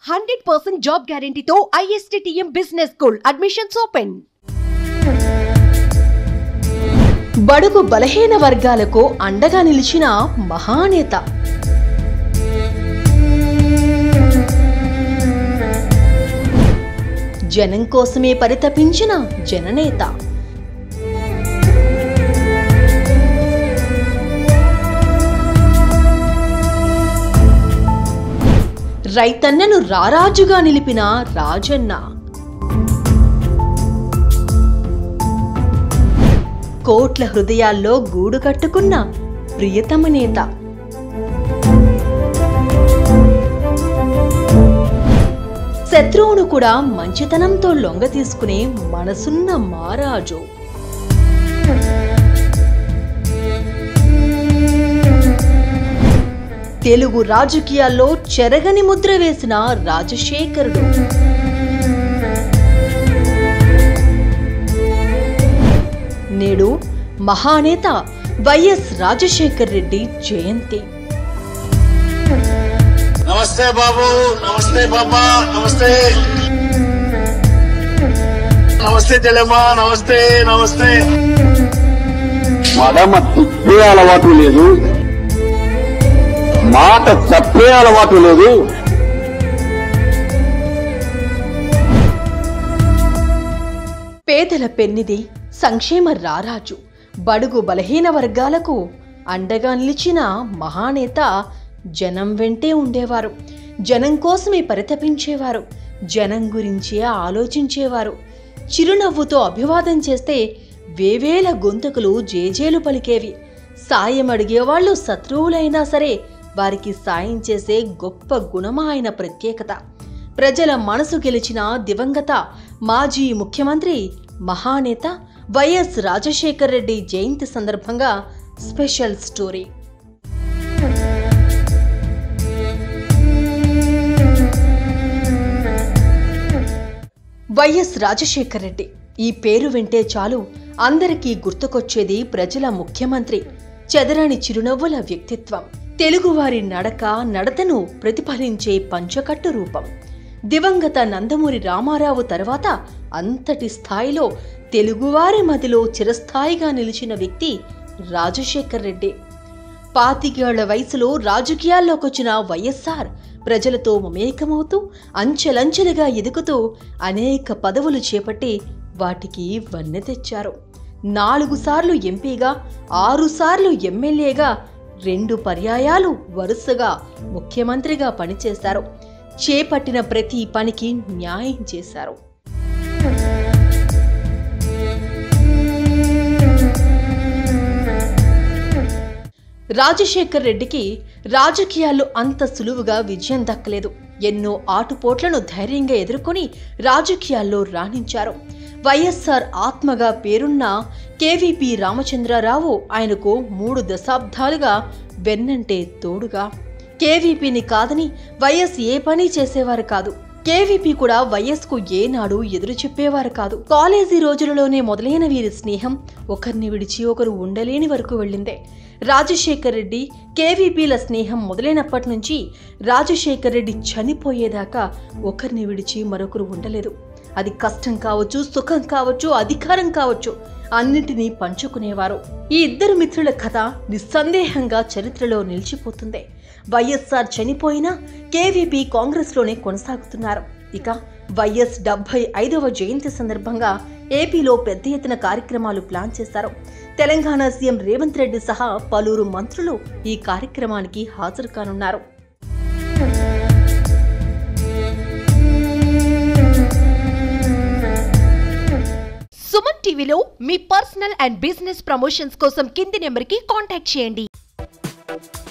hundred percent job గ్యారంటీతో ISTTM business school admissions open బడుగు బలహీన వర్గాలకు అండగా నిలిచిన మహానేత జనం కోసమే పరితపించిన జననేత రైతన్నను రారాజుగా నిలిపిన రాజన్న కోట్ల హృదయాల్లో గూడు కట్టుకున్న ప్రియతమ నేత శత్రువును కూడా మంచితనంతో లొంగ తీసుకునే మనసున్న మారాజు తెలుగు రాజకీయాల్లో చెరగని ముద్ర వేసిన రాజశేఖరుడు నేడు మహానేత వైఎస్ రాజశేఖర్ రెడ్డి జయంతి నమస్తే బాబు నమస్తే బాబా నమస్తే నమస్తే చెల్లెమ్మా నమస్తే నమస్తే మడమ తిప్పే అలవాటు లేదు మాట తప్పే అలవాటు లేదు పేదల పెన్నిది సంక్షేమ రారాజు బడుగు బలహీన వర్గాలకు అండగా నిలిచిన మహానేత జనం వెంటే ఉండేవారు జనం కోసమే పరితపించేవారు జనం గురించే ఆలోచించేవారు చిరునవ్వుతో అభివాదం చేస్తే వేవేల గొంతుకులు జేజేలు పలికేవి సాయం అడిగేవాళ్ళు శత్రువులైనా సరే వారికి సాయం చేసే గొప్ప గుణమా ఆయన ప్రత్యేకత ప్రజల మనసు గెలిచిన దివంగత మాజీ ముఖ్యమంత్రి మహానేత వైఎస్ రాజశేఖర్ రెడ్డి జయంతి సందర్భంగా special story YS Rajasekhar Reddy ఈ పేరు వింటే చాలు అందరికీ గుర్తుకొచ్చేది ప్రజల ముఖ్యమంత్రి చెదరని చిరునవ్వుల వ్యక్తిత్వం తెలుగువారి నడక నడతను ప్రతిఫలించే పంచకట్టు రూపం దివంగత నందమూరి రామారావు తర్వాత అంతటి స్థాయిలో తెలుగువారి మదిలో చిరస్థాయిగా నిలిచిన వ్యక్తి రాజశేఖర్ రెడ్డి పాతికేళ్ల వయసులో రాజకీయాల్లోకొచ్చిన వైఎస్ఆర్ ప్రజలతో మమేకమవుతూ అంచెలంచెలుగా ఎదుగుతూ అనేక పదవులు చేపట్టి వాటికి వన్నె తెచ్చారు నాలుగు సార్లు ఎంపీగా ఆరు సార్లు ఎమ్మెల్యేగా రెండు పర్యాయాలు వరుసగా ముఖ్యమంత్రిగా పనిచేశారు చేపట్టిన ప్రతి పనికి న్యాయం చేశారు రాజశేఖర్ రెడ్డికి రాజకీయాల్లో అంత సులువుగా విజయం దక్కలేదు ఎన్నో ఆటుపోట్లను ధైర్యంగా ఎదుర్కొని రాజకీయాల్లో రాణించారు వైఎస్ఆర్ ఆత్మగా పేరున్న కేవీపీ రామచంద్రరావు ఆయనకు మూడు దశాబ్దాలుగా వెన్నంటే తోడుగా కేవీపీని కాదని వైఎస్ ఏ పని చేసేవారు కాదు కేవీపీ కూడా వైఎస్కు ఏనాడు ఎదురు చెప్పేవారు కాదు కాలేజీ రోజులలోనే మొదలైన వీరి స్నేహం ఒకరిని విడిచి ఒకరు ఉండలేని వరకు వెళ్ళిందే రాజశేఖర్ రెడ్డి కేవీపీల స్నేహం మొదలైనప్పటి నుంచి రాజశేఖర్ రెడ్డి చనిపోయేదాకా ఒకరిని విడిచి మరొకరు ఉండలేదు అది కష్టం కావచ్చు సుఖం కావచ్చు అధికారం కావచ్చు అన్నిటినీ పంచుకునేవారు ఈ ఇద్దరు మిత్రుల కథ నిస్సందేహంగా చరిత్రలో నిలిచిపోతుంది వైఎస్ఆర్ చనిపోయినా కేవీపీ కాంగ్రెస్లోనే కొనసాగుతున్నారు ఇక వైఎస్ డెబ్బై ఐదవ జయంతి సందర్భంగా ఏపీలో పెద్ద ఎత్తున కార్యక్రమాలు ప్లాన్ చేశారు తెలంగాణ సీఎం రేవంత్ రెడ్డి సహా పలువురు మంత్రులు ఈ కార్యక్రమానికి హాజరు కానున్నారు సుమన్ టీవీలో మీ పర్సనల్ అండ్ బిజినెస్ ప్రమోషన్స్ కోసం కింది నెంబర్కి కాంటాక్ట్ చేయండి